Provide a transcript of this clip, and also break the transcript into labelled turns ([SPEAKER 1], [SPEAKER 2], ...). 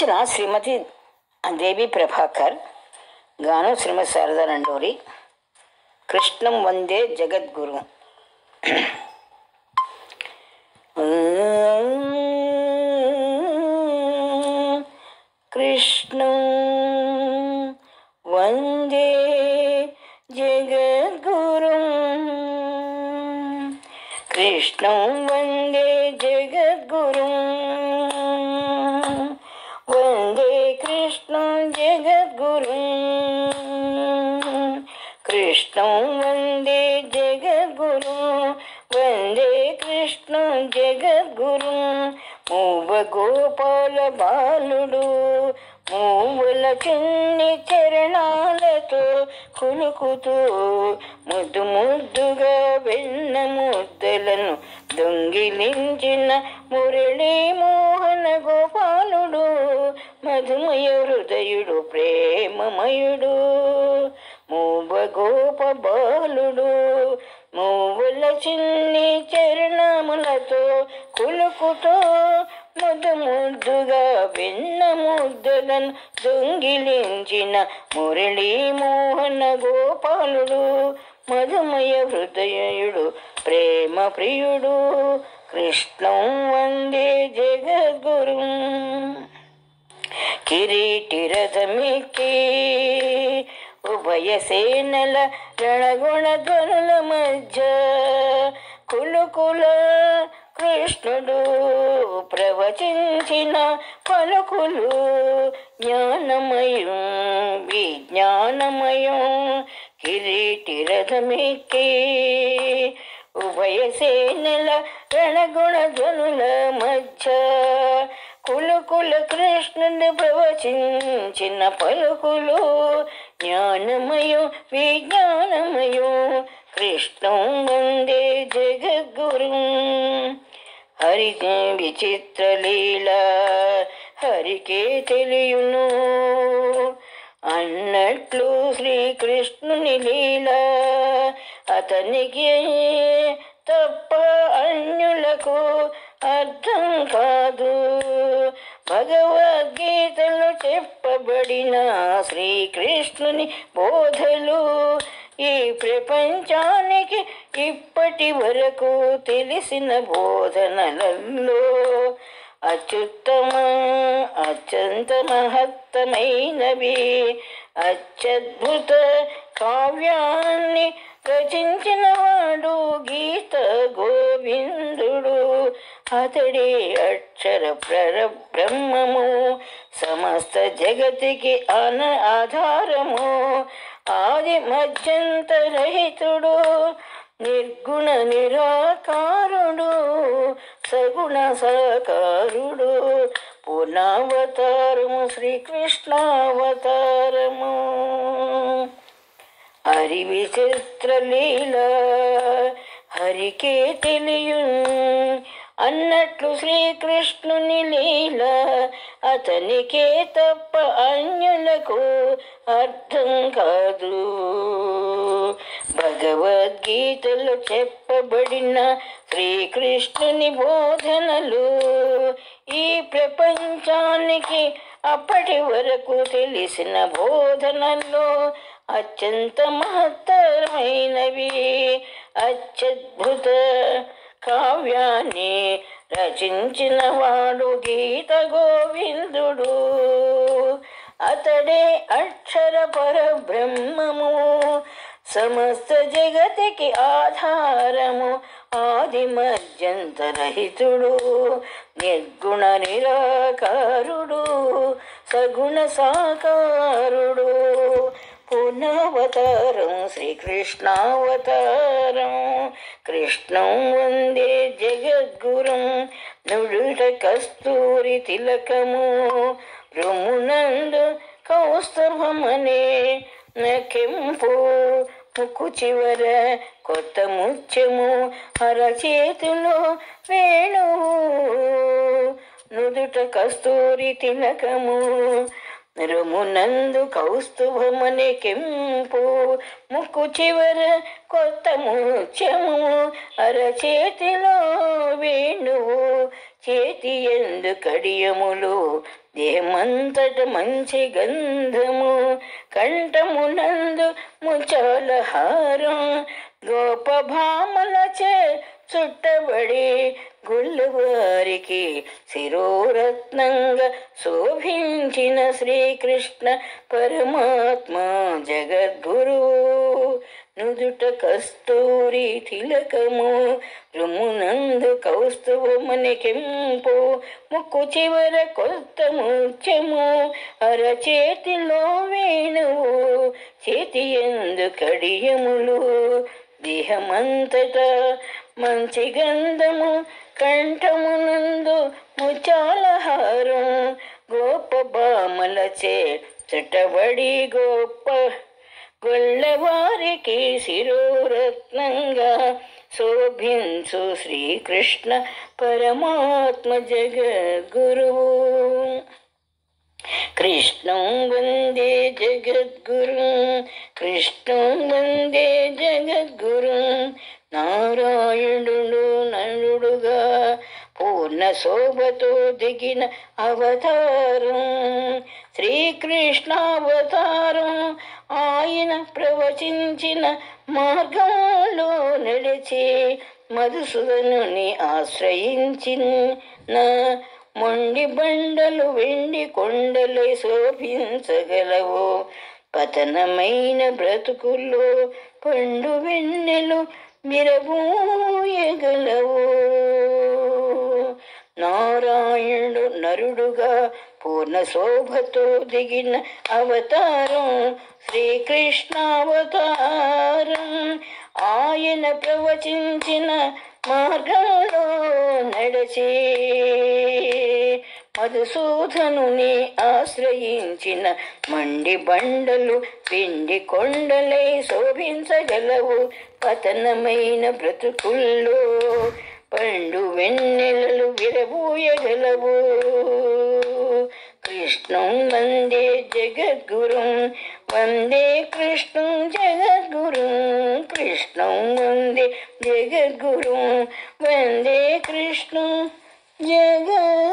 [SPEAKER 1] రచన శ్రీమతి దేవి ప్రభాకర్ గానం శ్రీమతి శారదా నండూరి కృష్ణం వందే జగద్గురు కృష్ణం వందే జగద్గురు కృష్ణం వందే జగద్గురు వందే కృష్ణం జగద్గురు కృష్ణం వందే జగద్గురు వందే కృష్ణం జగద్గురు మూవ గోపాల బాలుడు మూవల చిన్ని చరణాలతో కులుకుతూ ముద్దు ముద్దుగా వెన్న ముద్దలను దొంగిలించిన మురళీ మోహన గోపాలుడు మధుమయ హృదయుడు ప్రేమమయుడు మూవ గోప బాలుడు మూవుల చిన్ని చరణములతో కులుకుతో ముద్దు ముద్దుగా వెన్న ముద్దలను దొంగిలించిన మురళీ మోహన గోపాలుడు మధుమయ హృదయుడు ప్రేమ ప్రియుడు కృష్ణం వందే జగద్గురు కిరీటి రథమికి ఉభయ సేనల రణగుణ ధ్వనుల మధ్య కులుకుల కృష్ణుడు ప్రవచించిన పలుకులు జ్ఞానమయం విజ్ఞానమయం కిరీటి రథమికి ఉభయ సేనల రణగుణ ధ్వనుల మధ్య కులుకుల కృష్ణుని ప్రవచించిన పలుకులు జ్ఞానమయం విజ్ఞానమయం కృష్ణం వందే జగద్గురు హరి విచిత్ర లీల హరికే తెలియును అన్నట్లు శ్రీకృష్ణుని లీల అతనికి తప్ప అన్యులకు అర్థం కాదు భగవద్గీతలో చెప్పబడిన శ్రీకృష్ణుని బోధలు ఈ ప్రపంచానికి ఇప్పటి వరకు తెలిసిన బోధనలలో అత్యుత్తమ అత్యంత మహత్తమైనవి అత్యద్భుత కావ్యాన్ని రచించిన వాడు గీత గోవిందుడు అతడే అక్షర ప్రర బ్రహ్మము సమస్త జగతికి అన ఆధారము ఆది మధ్యంతరహితుడు నిర్గుణ నిరాకారుడు సగుణ సాకారుడు పూర్ణావతారము శ్రీకృష్ణావతారము హరి విచిత్ర లీల హరికే తెలియు అన్నట్లు శ్రీకృష్ణుని లీల అతనికే తప్ప అన్యులకు అర్థం కాదు భగవద్గీతలో చెప్పబడిన శ్రీకృష్ణుని బోధనలు ఈ ప్రపంచానికి అప్పటి వరకు తెలిసిన బోధనల్లో అత్యంత మహత్తరమైనవి అత్యద్భుత కావ్యాన్ని రచించిన వాడు గీత గోవిందుడు అతడే అక్షర పరబ్రహ్మము సమస్త జగతికి ఆధారము ఆది మధ్యంతరహితుడు నిర్గుణ నిరాకారుడు సగుణ సాకారుడు పునవతారం శ్రీకృష్ణావతారం కృష్ణం వందే జగద్గురం నుడుట కస్తూరి తిలకము రుమునందు కౌస్తభమనే నకెంపు ముక్కు చివర కొత్త ముత్యము అరచేతిలో వేణువు నుదుట కస్తూరి తిలకము రమునందు కౌస్తుభమని కెంపు ముక్కు చివర కొత్త ముత్యము అరచేతిలో వేణువు చేతి ఎందు కడియములు దేహమంతట మంచి గంధము కంఠమునందు ముచాల హారం గోప భామలచే చుట్టబడి గుళ్ళవారికి శిరోరత్నంగా శోభించిన శ్రీకృష్ణ పరమాత్మ జగద్గురువు నుదుట కస్తూరి తిలకము రుమునందు కౌస్తుభమని కెంపు ముక్కు చివర కొత్త ముత్యము అరచేతిలో వేణువు చేతి ఎందు కడియములు దేహమంతటా మంచి గంధము కంఠమునందు ముచాలహారం గోప బామలచే చుట్టబడి గోప గొల్లవారికి శిరోరత్నంగా శోభించు శ్రీకృష్ణ పరమాత్మ జగద్గురువు కృష్ణం వందే జగద్గురు కృష్ణం వందే జగద్గురు నారాయణుడు నరుడుగా పూర్ణ శోభతో దిగిన అవతారం శ్రీకృష్ణావతారం ఆయన ప్రవచించిన మార్గంలో నడిచి మధుసూదనుని ఆశ్రయించిన మొండి బండలు వెండి కొండలై శోభించగలవు పతనమైన బ్రతుకుల్లో పండు వెన్నెలు విరబూయగలవు నారాయణుడు నరుడుగా పూర్ణ శోభతో దిగిన అవతారం శ్రీకృష్ణావతారం ఆయన ప్రవచించిన మార్గంలో నడిచి మధుసూదనుని ఆశ్రయించిన మండి బండలు పిండి కొండలై శోభించగలవు పతనమైన బ్రతుకుల్లో పండు వెన్నెలలు విరబూయగలవు కృష్ణం వందే జగద్గురుం వందే కృష్ణం జగద్గురుం కృష్ణం వందే జగద్గురుం వందే కృష్ణం జగద్గురు